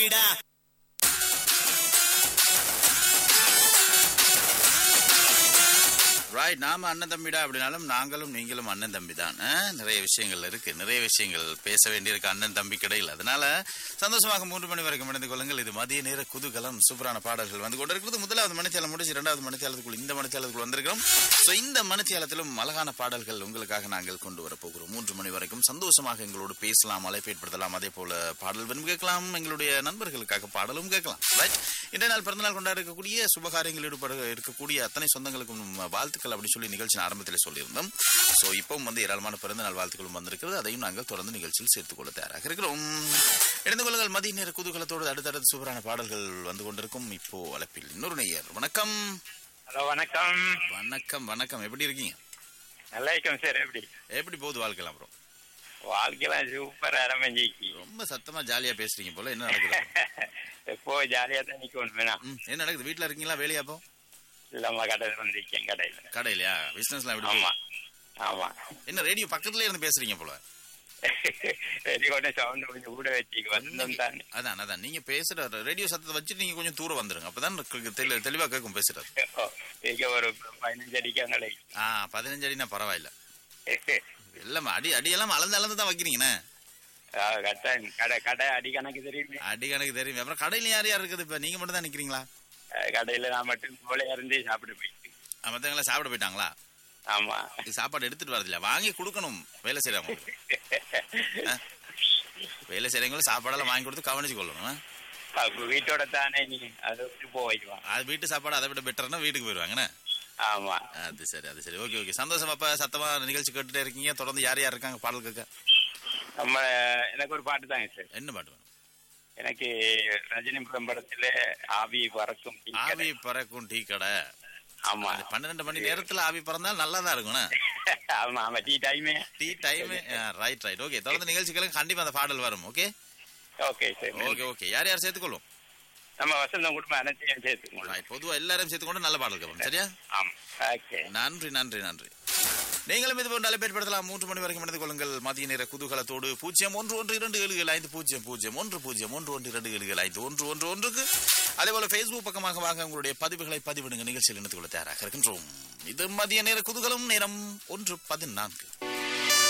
தம்பிடா right நாம அண்ணன் தம்பிடா அப்படின்னாலும் நாங்களும் நீங்களும் அண்ணன் தம்பி தான் நிறைய விஷயங்கள் இருக்கு நிறைய விஷயங்கள் பேச வேண்டியிருக்கு அண்ணன் தம்பி கிடையில் அதனால சந்தோஷமாக மூன்று மணி வரைக்கும் இணைந்து கொள்ளுங்கள் இது மதிய நேர குதூகலம் சூப்பரான பாடல்கள் வந்து கொண்டிருக்கிறது முதலாவது மணித்தியாலம் முடிச்சு இரண்டாவது மணித்தியாலத்துக்குள் இந்த மணித்தியாலத்துக்குள் வந்திருக்கிறோம் ஸோ இந்த மணித்தியாலத்திலும் அழகான பாடல்கள் உங்களுக்காக நாங்கள் கொண்டு வர போகிறோம் மூன்று மணி வரைக்கும் சந்தோஷமாக எங்களோடு பேசலாம் அழைப்பு ஏற்படுத்தலாம் அதே போல பாடல் விரும்பி கேட்கலாம் எங்களுடைய நண்பர்களுக்காக பாடலும் கேட்கலாம் ரைட் இன்றைய நாள் பிறந்தநாள் கொண்டாட இருக்கக்கூடிய சுபகாரியங்கள் ஈடுபட இருக்கக்கூடிய அத்தனை சொந்தங்களுக்கும் வாழ்த்துக்கள் அப்படி சொல்லி நிகழ்ச்சியின் ஆரம்பத்தில் சொல்லியிருந்தோம் ஸோ இப்பவும் வந்து ஏராளமான பிறந்த நாள் வாழ்த்துக்களும் வந்திருக்கிறது அதையும் நாங்கள் தொடர்ந்து நிகழ்ச்சியில் சேர்த்துக் கொள்ள தயாராக இருக்கிறோம் இணைந்து கொள்ளுங்கள் மதிய நேர குதூகலத்தோடு அடுத்தடுத்து சூப்பரான பாடல்கள் வந்து கொண்டிருக்கும் இப்போ அழைப்பில் இன்னொரு நேயர் வணக்கம் ஹலோ வணக்கம் வணக்கம் வணக்கம் எப்படி இருக்கீங்க நல்லா இருக்கோம் சார் எப்படி எப்படி போகுது வாழ்க்கைலாம் அப்புறம் வாழ்க்கைலாம் சூப்பர் அரமஞ்சிக்கு ரொம்ப சத்தமா ஜாலியா பேசுறீங்க போல என்ன நடக்குது எப்போ ஜாலியா தான் நிக்கணும் வேணா ம், என்ன நடக்குது வீட்ல இருக்கீங்களா வேலையா அப்போ இல்லம்மா கடையில் வந்திருக்கேன் கடையில் கடையிலயா பிசினஸ்லாம் எப்படி ஆமா போகுது? ஆமா என்ன ரேடியோ பக்கத்துல இருந்து பேசுறீங்க போல சரி கொஞ்சம் சவுண்ட் கொஞ்சம் கூட வச்சுக்கு வந்தோம் தானே அதான் அதான் நீங்க பேசுற ரேடியோ சத்தத்தை வச்சுட்டு நீங்க கொஞ்சம் தூரம் வந்துருங்க அப்பதான் கு- தெளி- தெளிவா கேட்கும் பேசுறது ஓ, இங்க ஒரு பதினஞ்சு அடிக்காங்களே ஆ பதினஞ்சு அடினா பரவாயில்ல எல்லாம் அடி அடியெல்லாம் அளந்து அளந்து தான் வைக்கிறீங்கண்ணே கட்டாயம் கடை கடை அடி கணக்கு தெரியுமே அடி கணக்கு தெரியும் அப்புறம் கடையில யார் யார் இருக்குது இப்ப நீங்க மட்டும் தான் நிக்கிறீங்களா அஹ் கடையில நான் மட்டும் போல இருந்து சாப்பிட போயிட்டு மத்தவங்களா சாப்பிட போயிட்டாங்களா ஆமா இது சாப்பாடு எடுத்துட்டு வரதில்ல வாங்கி கொடுக்கணும் வேலை செய்யறவங்க வேலை செய்யறவங்களும் சாப்பாடெல்லாம் வாங்கி கொடுத்து கவனிச்சு கொள்ளணும் ஆ? அப்ப வீட்டோட தானே நீ அதை விட்டு போய்க்குவான் அது வீட்டு சாப்பாடு அதை விட பெட்டர்னா வீட்டுக்கு போயிருவாங்கண்ணே ஆமா அது சரி அது சரி ஓகே ஓகே சந்தோஷம் அப்ப சத்தமா நிகழ்ச்சி கேட்டுட்டே இருக்கீங்க தொடர்ந்து யார் யார் இருக்காங்க பாடல் கேட்க நம்ம எனக்கு ஒரு பாட்டு தாங்க சார் என்ன பாட்டு வேணும் எனக்கு ரஜினி படத்துல ஆவி பறக்கும் டீ கடை. ஆவி பறக்கும் டீ கடை ஆமா அது பன்னிரெண்டு மணி நேரத்துல ஆவி பறந்தால் நல்லா தான் இருக்கும்ண்ணே ஆமா ஆமா டீ டைமே tea time right right okay தொடர்ந்து நிகழ்ச்சிகளுக்கு கண்டிப்பா அந்த பாடல் வரும் okay okay sir okay okay யார் யார் சேர்த்துக்கொள்ளும் நம்ம வசந்தம் குடும்பம் அனைத்தையும் சேர்த்துக்கணும் ரைட் பொதுவா எல்லாரும் சேர்த்துக்கொண்டு நல்ல பாடல் கேட்போம் சரியா ஆமா ஓகே நன்றி நன்றி நன்றி நீங்களும் இது போன்ற அழைப்பேற்படுத்தலாம் மூன்று மணி வரைக்கும் இணைந்து கொள்ளுங்கள் மதிய நேர குதூகலத்தோடு பூஜ்ஜியம் ஒன்று ஒன்று இரண்டு ஏழு ஏழு ஐந்து பூஜ்ஜியம் பூஜ்ஜியம் ஒன்று பூஜ்ஜியம் ஒன்று ஒன்று இரண்டு ஏழு ஏழு ஐந்து ஒன்று ஒன்று ஒன்றுக்கு அதே போல Facebook பக்கமாக வாங்க உங்களுடைய பதிவுகளை பதிவிடுங்க நிகழ்ச்சியில் இணைத்துக் கொள்ள தயாராக இருக்கின்றோம் இது மதிய நேர குதூகலம் நேரம் ஒன்று பதினான்கு